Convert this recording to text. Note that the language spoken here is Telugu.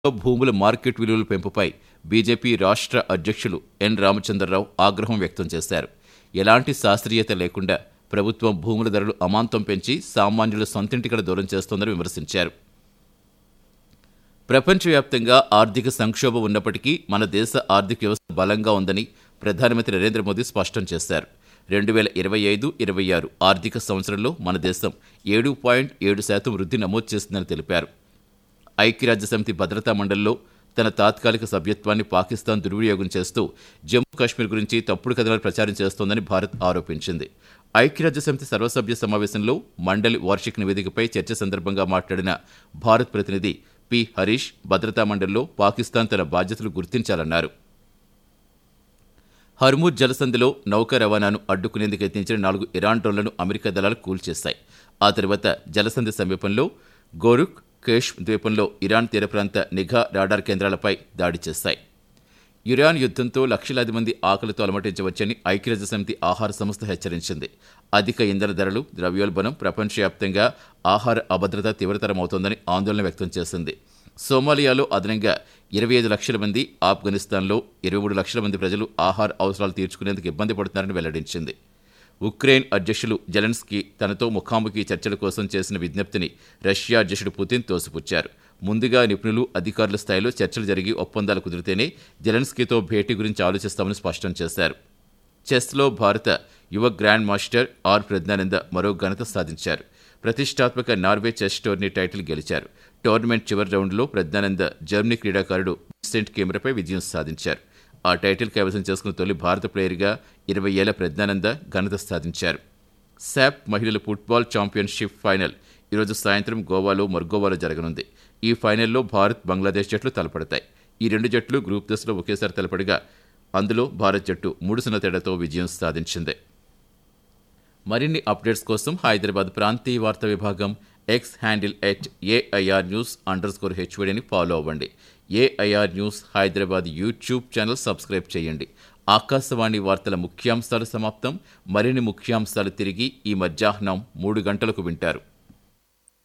భూముల మార్కెట్ విలువల పెంపుపై బీజేపీ రాష్ట్ర అధ్యక్షులు ఎన్ రామచంద్రరావు ఆగ్రహం వ్యక్తం చేశారు ఎలాంటి శాస్త్రీయత లేకుండా ప్రభుత్వం భూముల ధరలు అమాంతం పెంచి సామాన్యుల సొంతింటికడ దూరం చేస్తోందని విమర్శించారు ప్రపంచవ్యాప్తంగా ఆర్థిక సంక్షోభం ఉన్నప్పటికీ మన దేశ ఆర్థిక వ్యవస్థ బలంగా ఉందని ప్రధానమంత్రి నరేంద్ర మోదీ స్పష్టం చేశారు రెండు వేల ఇరవై ఐదు ఇరవై ఆరు ఆర్థిక సంవత్సరంలో మన దేశం ఏడు పాయింట్ ఏడు శాతం వృద్ధి నమోదు చేసిందని తెలిపారు ఐక్యరాజ్యసమితి భద్రతా మండలిలో తన తాత్కాలిక సభ్యత్వాన్ని పాకిస్తాన్ దుర్వినియోగం చేస్తూ జమ్మూ కాశ్మీర్ గురించి తప్పుడు కథనాలు ప్రచారం చేస్తోందని భారత్ ఆరోపించింది ఐక్యరాజ్యసమితి సర్వసభ్య సమావేశంలో మండలి వార్షిక నివేదికపై చర్చ సందర్భంగా మాట్లాడిన భారత్ ప్రతినిధి పి హరీష్ భద్రతా మండలిలో పాకిస్తాన్ తన బాధ్యతలు గుర్తించాలన్నారు హర్మూజ్ జలసంధిలో నౌక రవాణాను అడ్డుకునేందుకు యత్నించిన నాలుగు ఇరాన్ డ్రోన్లను అమెరికా దళాలు కూల్చేశాయి ఆ తర్వాత జలసంధి సమీపంలో గోరుక్ కేష్ ద్వీపంలో ఇరాన్ తీర ప్రాంత నిఘా రాడార్ కేంద్రాలపై దాడి చేశాయి ఇరాన్ యుద్ధంతో లక్షలాది మంది ఆకలితో అలమటించవచ్చని ఐక్యరాజ్య సమితి ఆహార సంస్థ హెచ్చరించింది అధిక ఇంధన ధరలు ద్రవ్యోల్బణం ప్రపంచవ్యాప్తంగా ఆహార అభద్రత తీవ్రతరమవుతోందని ఆందోళన వ్యక్తం చేసింది సోమాలియాలో అదనంగా ఇరవై ఐదు లక్షల మంది ఆఫ్ఘనిస్తాన్లో ఇరవై మూడు లక్షల మంది ప్రజలు ఆహార అవసరాలు తీర్చుకునేందుకు ఇబ్బంది పడుతున్నారని వెల్లడించింది ఉక్రెయిన్ అధ్యక్షులు జెలెన్స్కీ తనతో ముఖాముఖి చర్చల కోసం చేసిన విజ్ఞప్తిని రష్యా అధ్యక్షుడు పుతిన్ తోసిపుచ్చారు ముందుగా నిపుణులు అధికారుల స్థాయిలో చర్చలు జరిగి ఒప్పందాలు కుదిరితేనే జెలెన్స్కీతో భేటీ గురించి ఆలోచిస్తామని స్పష్టం చేశారు చెస్లో భారత యువ గ్రాండ్ మాస్టర్ ఆర్ ప్రజ్ఞానంద మరో ఘనత సాధించారు ప్రతిష్టాత్మక నార్వే చెస్ టోర్నీ టైటిల్ గెలిచారు టోర్నమెంట్ చివరి రౌండ్లో ప్రజ్ఞానంద జర్మనీ క్రీడాకారుడు విన్సెంట్ కెమెరాపై విజయం సాధించారు ఆ టైటిల్ కైవసం చేసుకున్న తొలి భారత ప్లేయర్గా ఇరవై ఏళ్ల ప్రజ్ఞానంద ఘనత సాధించారు శాప్ మహిళల ఫుట్బాల్ ఛాంపియన్షిప్ ఫైనల్ ఈరోజు సాయంత్రం గోవాలో మర్గోవాలో జరగనుంది ఈ ఫైనల్లో భారత్ బంగ్లాదేశ్ జట్లు తలపడతాయి ఈ రెండు జట్లు గ్రూప్ దశలో ఒకేసారి తలపడగా అందులో భారత్ జట్టు మూడు సున్నా తేడాతో విజయం సాధించింది మరిన్ని అప్డేట్స్ కోసం హైదరాబాద్ ప్రాంతీయ వార్తా విభాగం X handle at AIR news underscore హెచ్వడిని ఫాలో అవ్వండి AIR news Hyderabad YouTube channel subscribe చేయండి ఆకాశవాణి వార్తల ముఖ్యాంశాలు సమాప్తం మరిన్ని ముఖ్యాంశాలు తిరిగి ఈ మధ్యాహ్నం మూడు గంటలకు వింటారు